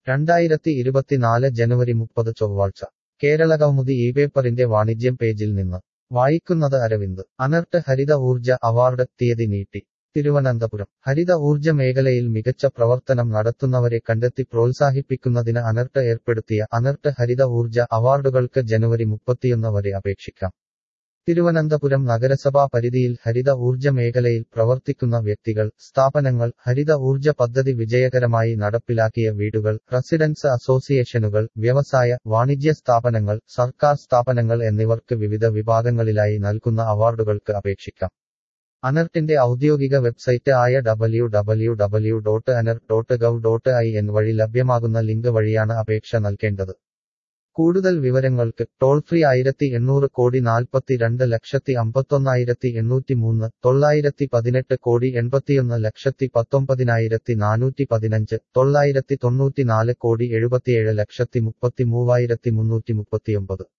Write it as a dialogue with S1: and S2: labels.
S1: രണ്ടായിരത്തി ഇരുപത്തിനാല് ജനുവരി മുപ്പത് ചൊവ്വാഴ്ച കേരള കൗമുദി ഈ പേപ്പറിന്റെ വാണിജ്യം പേജിൽ നിന്ന് വായിക്കുന്നത് അരവിന്ദ് അനർട്ട് ഹരിത ഊർജ അവാർഡ് തീയതി നീട്ടി തിരുവനന്തപുരം ഹരിത ഊർജ മേഖലയിൽ മികച്ച പ്രവർത്തനം നടത്തുന്നവരെ കണ്ടെത്തി പ്രോത്സാഹിപ്പിക്കുന്നതിന് അനർട്ട് ഏർപ്പെടുത്തിയ അനർട്ട് ഹരിത ഊർജ അവാർഡുകൾക്ക് ജനുവരി മുപ്പത്തിയൊന്ന് വരെ അപേക്ഷിക്കാം തിരുവനന്തപുരം നഗരസഭാ പരിധിയിൽ ഹരിത ഊർജ മേഖലയിൽ പ്രവർത്തിക്കുന്ന വ്യക്തികൾ സ്ഥാപനങ്ങൾ ഹരിത ഊർജ പദ്ധതി വിജയകരമായി നടപ്പിലാക്കിയ വീടുകൾ റെസിഡൻസ് അസോസിയേഷനുകൾ വ്യവസായ വാണിജ്യ സ്ഥാപനങ്ങൾ സർക്കാർ സ്ഥാപനങ്ങൾ എന്നിവർക്ക് വിവിധ വിഭാഗങ്ങളിലായി നൽകുന്ന അവാർഡുകൾക്ക് അപേക്ഷിക്കാം അനർട്ടിന്റെ ഔദ്യോഗിക വെബ്സൈറ്റ് ആയ W W W dot ANERT dot gov dot I N വഴി ലഭ്യമാകുന്ന ലിങ്ക് വഴിയാണ് അപേക്ഷ നൽകേണ്ടത് കൂടുതൽ വിവരങ്ങൾക്ക് ടോൾ ഫ്രീ ആയിരത്തി എണ്ണൂറ് കോടി നാൽപ്പത്തി രണ്ട് ലക്ഷത്തി അമ്പത്തൊന്നായിരത്തി എണ്ണൂറ്റി മൂന്ന് തൊള്ളായിരത്തി പതിനെട്ട് കോടി എൺപത്തിയൊന്ന് ലക്ഷത്തി പത്തൊമ്പതിനായിരത്തി നാനൂറ്റി പതിനഞ്ച് തൊള്ളായിരത്തി തൊണ്ണൂറ്റിനാല് കോടി എഴുപത്തിയേഴ് ലക്ഷത്തി മുപ്പത്തി മൂവായിരത്തി മുന്നൂറ്റി മുപ്പത്തിയൊമ്പത്